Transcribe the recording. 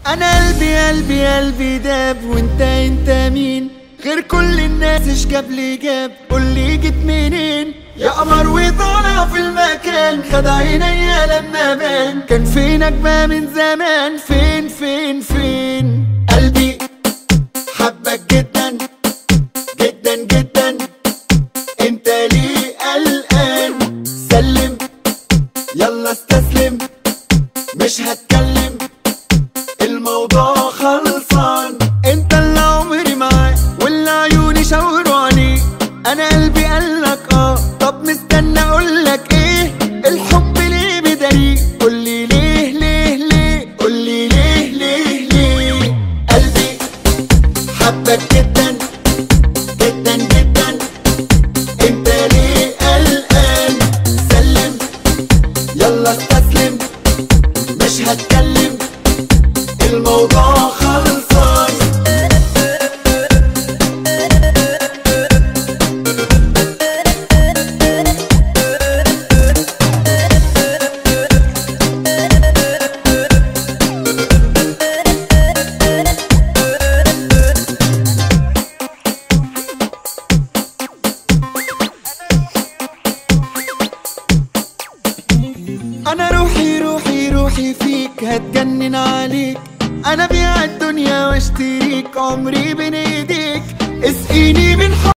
انا قلبي قلبي قلبي داب وانت انت مين غير كل الناس ايش جاب لي جاب قول لي جيت منين يا قمر وطالع في المكان خد عينيا لما بان كان فينك بقى من زمان فين فين فين قلبي حبك جدا جدا جدا انت ليه قلقان سلم يلا استسلم مش هتكلم الموضوع خلصان انت اللي عمري معاه واللي عيوني شاوروا عليه انا قلبي قالك اه طب مستنى اقولك ايه الحب ليه بداري قولي ليه ليه ليه قولي ليه ليه ليه قلبي حبك جدا جدا جدا انت ليه قلقان سلم يلا استسلم مش هتكلم الموضوع خلصان انا روحي روحي روحي فيك هتجنن عليك انا بيع الدنيا واشتريك عمري بين ايديك اسقيني من حب